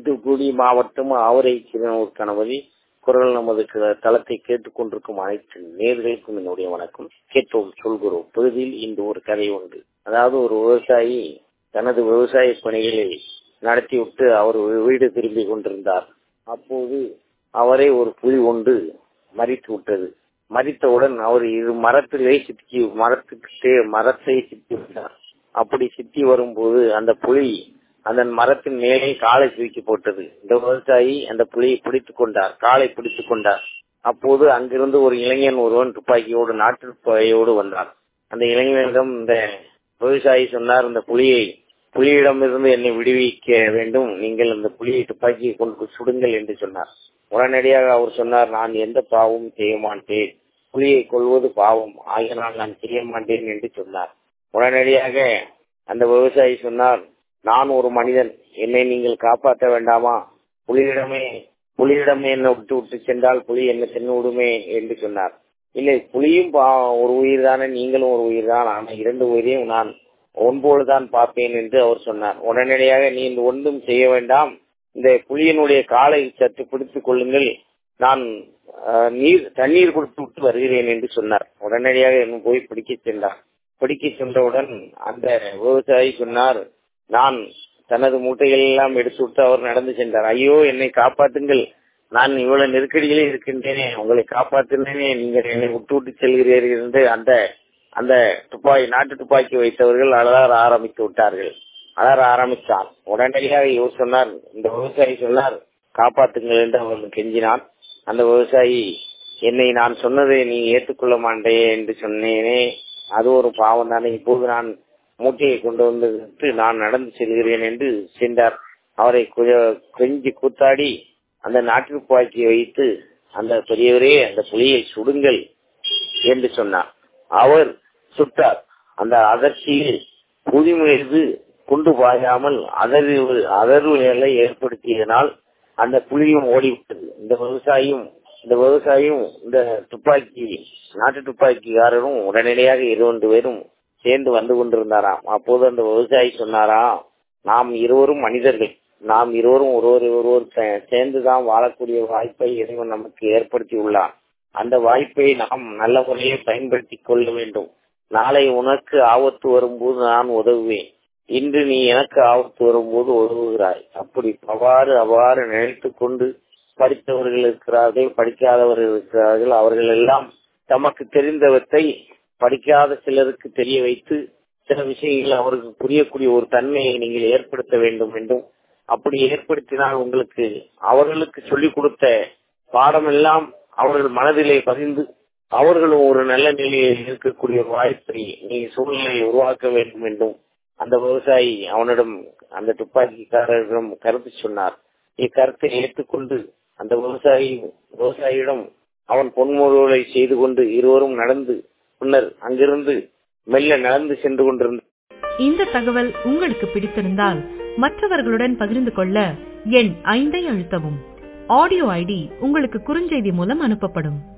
தூத்துக்குடி மாவட்டம் ஆவரை கிருணூர் கணபதி குரல் நமது க- தளத்தை கேட்டுக்கொண்டிருக்கும் அனைத்து நேர்களுக்கும் என்னுடைய வணக்கம் கேட்டோம் சொல்கிறோம் பகுதியில் இன்று ஒரு கதை உண்டு அதாவது ஒரு விவசாயி தனது விவசாய பணிகளை நடத்திவிட்டு அவர் வீடு திரும்பி கொண்டிருந்தார் அப்போது அவரை ஒரு புலி ஒன்று மறித்து விட்டது மறித்தவுடன் அவர் இரு மரத்திலே சிக்கி மரத்துக்கு மரத்தை சிக்கி விட்டார் அப்படி சிக்கி வரும்போது அந்த புலி அந்த மரத்தின் மேலே காலை தூக்கி போட்டது இந்த விவசாயி அந்த புலியை பிடித்துக் கொண்டார் காலை பிடித்துக் கொண்டார் அப்போது அங்கிருந்து ஒரு இளைஞன் ஒருவன் துப்பாக்கியோடு நாட்டு துப்பாக்கியோடு வந்தார் அந்த இளைஞனிடம் இந்த விவசாயி சொன்னார் இந்த புலியை புலியிடமிருந்து என்னை விடுவிக்க வேண்டும் நீங்கள் அந்த புலியை துப்பாக்கியை கொண்டு சுடுங்கள் என்று சொன்னார் உடனடியாக அவர் சொன்னார் நான் எந்த பாவமும் செய்ய மாட்டேன் புலியை கொள்வது பாவம் ஆகினால் நான் செய்ய மாட்டேன் என்று சொன்னார் உடனடியாக அந்த விவசாயி சொன்னார் நான் ஒரு மனிதன் என்னை நீங்கள் காப்பாற்ற வேண்டாமா புலியிடமே புலியிடமே என்னை விட்டு விட்டு சென்றால் புலி என்ன தின்னு விடுமே என்று சொன்னார் இல்லை புலியும் பா- ஒரு உயிர் தானே நீங்களும் ஒரு உயிர் தான் ஆனால் இரண்டு உயிரையும் நான் ஒன்போதுதான் பார்ப்பேன் என்று அவர் சொன்னார் உடனடியாக நீ இந்த ஒன்றும் செய்ய வேண்டாம் இந்த புலியினுடைய காலை சற்று பிடித்துக் கொள்ளுங்கள் நான் அஹ், நீர் தண்ணீர் கொடுத்து விட்டு வருகிறேன் என்று சொன்னார் உடனடியாக என்னை போய் பிடிக்க சென்றார் பிடிக்க சென்றவுடன் அந்த விவசாயி சொன்னார் நான் தனது மூட்டைகள் எல்லாம் எடுத்து விட்டு அவர் நடந்து சென்றார் ஐயோ என்னை காப்பாற்றுங்கள் நான் இவ்வளவு நெருக்கடியிலே இருக்கின்றேனே உங்களை காப்பாற்றினேனே நீங்கள் என்னை விட்டு விட்டு செல்கிறீர்கள் என்று அந்த அந்த துப்பாக்கி நாட்டு துப்பாக்கி வைத்தவர்கள் அலற ஆரம்பித்து விட்டார்கள் அலற ஆரம்பித்தான் உடனடியாக இவர் சொன்னார் இந்த விவசாயி சொன்னார் காப்பாற்றுங்கள் என்று அவர்கள் கெஞ்சினான் அந்த விவசாயி என்னை நான் சொன்னதை நீ ஏற்றுக்கொள்ள மாட்டே என்று சொன்னேனே அது ஒரு பாவம் தானே இப்போது நான் மூட்டையை கொண்டு வந்து விட்டு நான் நடந்து செல்கிறேன் என்று சென்றார் அவரை கொஞ்ச- கொஞ்சி கூத்தாடி அந்த நாட்டு துப்பாக்கியை வைத்து அந்த பெரியவரே அந்த புலியை சுடுங்கள் என்று சொன்னார் அவர் சுட்டார் அந்த அதிர்ச்சியில் புலி மீது குண்டு பாயாமல் அதர்வு அதர்வுகளை ஏற்படுத்தியதனால் அந்த புலியும் ஓடிவிட்டது இந்த விவசாயியும் இந்த விவசாயியும் இந்த துப்பாக்கி நாட்டு துப்பாக்கிக்காரரும் உடனடியாக இரண்டு பேரும் சேர்ந்து வந்து கொண்டிருந்தாராம் அப்போது அந்த விவசாயி சொன்னாராம் நாம் இருவரும் மனிதர்கள் நாம் இருவரும் ஒருவர் ஒருவர் சே- சேர்ந்துதான் வாழக்கூடிய வாய்ப்பை இறைவன் நமக்கு ஏற்படுத்தி உள்ளான் அந்த வாய்ப்பை நாம் நல்ல முறையில் பயன்படுத்திக் கொள்ள வேண்டும் நாளை உனக்கு ஆபத்து வரும்போது நான் உதவுவேன் இன்று நீ எனக்கு ஆபத்து வரும்போது உதவுகிறாய் அப்படி அவ்வாறு அவ்வாறு நினைத்துக் கொண்டு படித்தவர்கள் இருக்கிறார்கள் படிக்காதவர்கள் இருக்கிறார்கள் அவர்கள் எல்லாம் தமக்கு தெரிந்தவற்றை படிக்காத சிலருக்கு தெரிய வைத்து சில விஷயங்கள் அவருக்கு புரியக்கூடிய ஒரு தன்மையை நீங்கள் ஏற்படுத்த வேண்டும் என்றும் அப்படி ஏற்படுத்தினால் உங்களுக்கு அவர்களுக்கு சொல்லிக் கொடுத்த பாடமெல்லாம் அவர்கள் மனதிலே பதிந்து அவர்களும் ஒரு நல்ல நிலையில் இருக்கக்கூடிய ஒரு வாய்ப்பை நீ சூழ்நிலையை உருவாக்க வேண்டும் என்றும் அந்த விவசாயி அவனிடம் அந்த துப்பாக்கிக்காரரிடம் கருத்து சொன்னார் இக்கருத்தை ஏற்றுக்கொண்டு அந்த விவசாயி விவசாயியிடம் அவன் பொன்முதலை செய்து கொண்டு இருவரும் நடந்து பின்னர் அங்கிருந்து மெல்ல நடந்து சென்று கொண்டிருந்த இந்த தகவல் உங்களுக்கு பிடித்திருந்தால் மற்றவர்களுடன் பகிர்ந்து கொள்ள எண் ஐந்தை அழுத்தவும் ஆடியோ ஐடி உங்களுக்கு குறுஞ்செய்தி மூலம் அனுப்பப்படும்